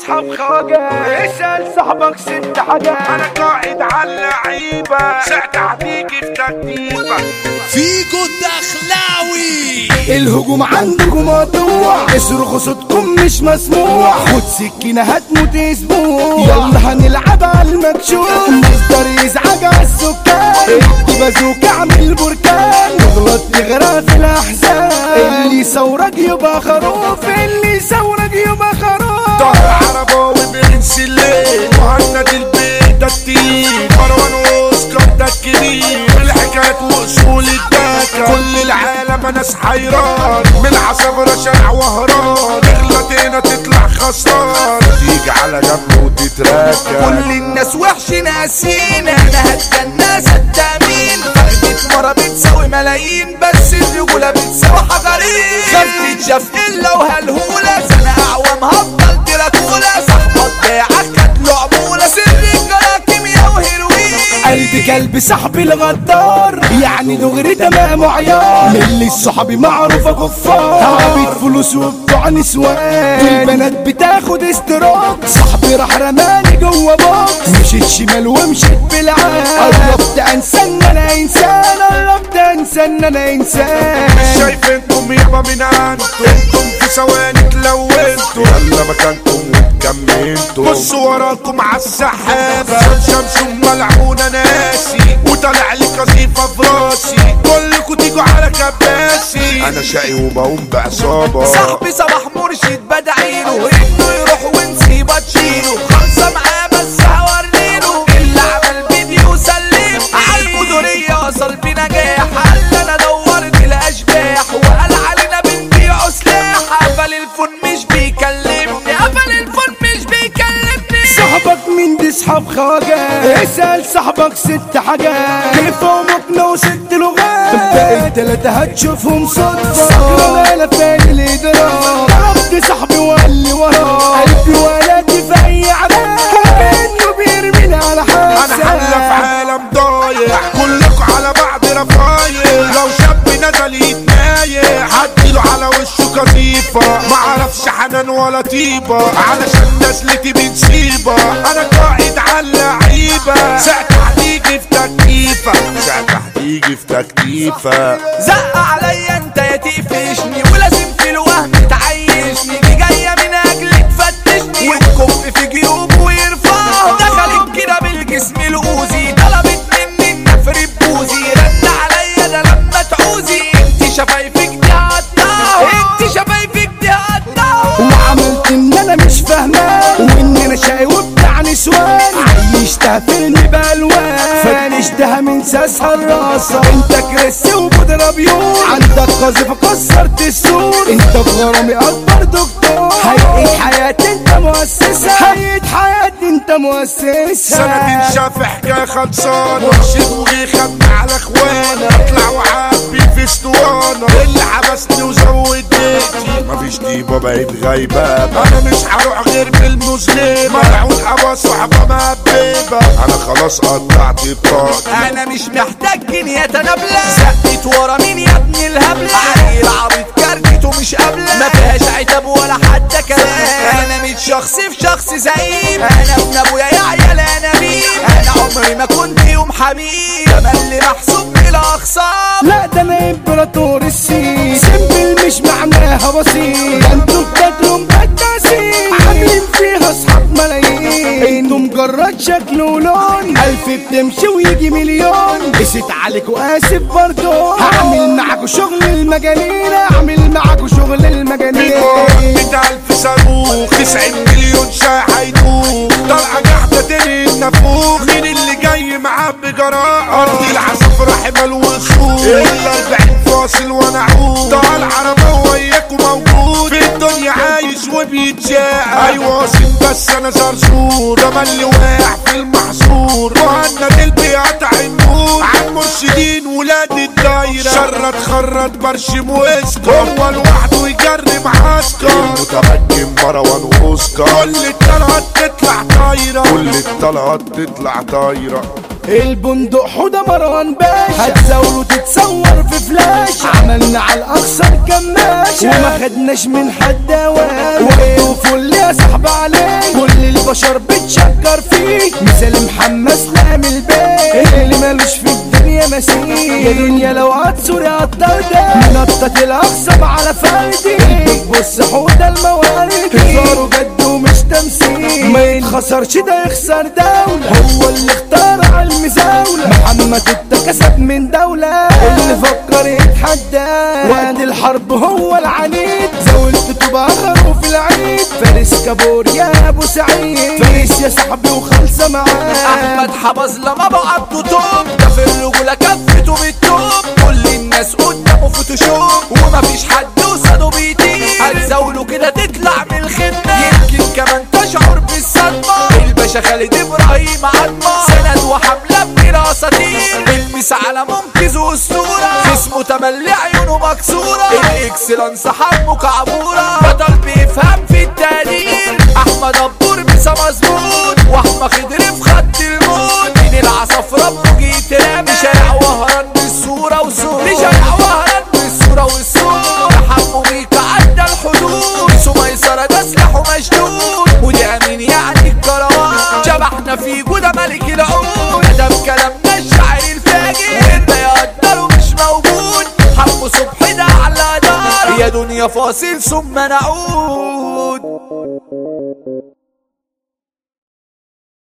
اصحاب خواجه اسأل صاحبك ست حاجات انا قائد على اللعيبه ساعتها هتيجي في تكتيبك فيجو الدخلاوي الهجوم عندكم مقطوع اصرخوا صوتكم مش مسموع خد سكينة هتموت اسبوع يلا هنلعب على المكشوف مصدر يزعج على السكان ادي بازوكا اعمل بركان تغلط تغرق في الاحزان اللي يصورك يبقى خروف اللي يصورك يبقى خروف طه عرباوي برنس الليل مهند البيت ده التقيل مروان اوسكار ده الكبير الحكايات واصول الدكة كل العالم ناس حيران من عصافرة شارع وهران اغلط هنا تطلع خسران تيجي على جنب وتتراكى كل الناس وحش ناسين انا هتجنى صدامين فرقة مرة بتساوي ملايين بس الرجولة بتساوي حجرين خفت شاف الا وهالهولة سنة اعوام هفضل دراكولا صاحبك باعك كانت له عمولة سر الجرى كيميا وهيروين قلبي كلب صاحبي الغدار يعني دغري تمام وعيار من اللي الصحابي معروفة كفار عبيد فلوس وبتوع نسوان والبنات بتاخد استراك صاحبي راح رماني جوه بوكس مشيت شمال ومشيت بالعام قربت انسى ان انا انسان قربت انسى ان انا انسان مش شايفينكم يابا من انتم انتم في ثواني تلونتوا يلا مكانكم وكملتوا بصوا وراكم عالسحابة شمس ملعونة ناسي وطلع لي قصيفة في راسي كلكوا تيجوا على كباسي انا شقي وبقوم بعصابة صاحبي صباح مرشد بدعيله انه يروح ونسيبه تشيله خلصة معاه بس هوريله اللي عمل فيديو سلم عالمدورية وصل بنجاح قال انا دورت الاشباح وقال علينا بنبيعوا سلاح قفل الفون مش بيكلمني قفل الفون مش بيكلمني صاحبك مين دي صحاب خواجة اسأل صاحبك ست حاجات تليفونك لو ست لغات باقي التلاتة هتشوفهم صدفة سكرة انا فين الادراك ضربت صاحبي وقال لي وراه قلبي ولادي في اي عذاب كأنه بيرميني على انا حلة في حاسة عالم ضايع كلكوا على بعض رفايع لو شاب نزل يتنايع هديله على وشه قذيفة معرفش حنان ولا طيبة علشان نزلتي بنسيبة انا قائد على اللعيبة ساعتها هتيجي في تكتيفة ساعتها هتيجي في تكتيفة زق عليا انت يا تقفشني ولازم في الوهم تعيشني دي جايه من اجل تفتشني والكف في جيوبه ويرفعه دخلت كده بالجسم الاوزي طلبت مني النفر بوزي رد عليا ده لما تعوزي انت شفايفك دي قطعه انت شفايفك دي قطعه وعملت ان انا مش فاهمان وان انا شقي وبتاع نسوان عيشتها فيلم بالوان فنشتها من ساسها الراسة انت كريس وبودرة بيور عندك قذيفة كسرت السور انت بغرامي اكبر دكتور هيئة حياتي انت مؤسسة هيئة حياتي انت مؤسسة سنتين شاف حكاية خلصانة مرشد وجي خدنا على اخوانا اطلع وعبي في اسطوانة اللي حبسني وزود بيتي مفيش ديبة بقيت غيبابة انا مش هروح غير بالمظلمة ملعون حواس وحبة مهببة انا خلاص قطعت بطاقتي انا مش محتاج جنيه تنابلة زقت ورا مين يا ابن الهبلة عيل عبيط كارتته مش قابلة ما فيهاش عتاب ولا حتى كلام انا مش شخص في شخص زعيم انا ابن ابويا يا عيال انا مين انا عمري ما كنت يوم حبيب تملي محسوب بلا اخصام لا ده انا امبراطور السين سيمبل مش معناها بسيط ده انتوا بتاكلوا مقدسين عاملين فيها اصحاب ملايين انتوا مجرد شكل ولون الف بتمشي ويجي مليون قست عليك واسف برضو هعمل معاكوا شغل المجانين اعمل معاكوا شغل المجانين مية ألف صاروخ تسعين مليون شاي هيدوخ طلعة قاعدة تاني النافوخ مين اللي جاي معاه بجراءة أرض العصافرة حمل وصول الأربعين فاصل وأنا عود طال عربة وياكوا موجود في الدنيا عايش وبيتشاء أيوة واصل بس أنا زرزور ده اللي واقع في المحصور مهند البيقطع النور عن مرشدين ولاد الدايرة شرط خرط برشم واسكر هو لوحده يجري معسكر المتمكن مروان اوسكار كل الطلعات تطلع طايرة كل الطلعات تطلع طايرة البندق حوده مروان باشا هتزاوله تتصور في فلاش عملنا على الاقصر كماشة وما خدناش من حد اوان وقفوا يا صاحب عليك كل البشر بتشكر فيك مثال محمد سلام البيت اللي مالوش في الدنيا مسيح يا دنيا لو هتصور يا الطردة منطة الاقصى على فردي بص حوده الموارد هزار جد ومش تمثيل ما يتخسرش ده يخسر دولة هو اللي اخترع المزاولة محمد اتكسب من دولة اللي فكر يتحدى وقت الحرب هو العنيد زاولت تبقى خروف العيد فارس كابور يا ابو سعيد فارس يا صاحبي وخلصة معاه احمد حبظ لما بعضه توب ده في الرجوله كفته بالتوب كل الناس قدامه فوتوشوب ومفيش حد قصاده بيطير هتزاوله كده تطلع من الخدمه يمكن كمان تشعر بالصدمه الباشا خالد ابراهيم عظمه سند وحمله بكده اساطير المس على منقذ واسطوره جسمه تملي عيونه مكسوره الاكسلانس حمه كعبوره بطل بيفهم في التقدير احمد ابور مسا مظبوط واحمد خضر في خط الموت من العصفرة بوجي تراب شارع وهران بالصورة وصورة شارع وهران بالصورة والصورة حمو ميكا عدى الحدود سميسرة ده سلاحه مشدود ودي امين يعني الكروان شبحنا في جودة ملك العود ده بكلامنا الشاعر الفاجر وانت يقدر مش موجود حمو صبحي ده على دار يا دنيا فاصل ثم نعود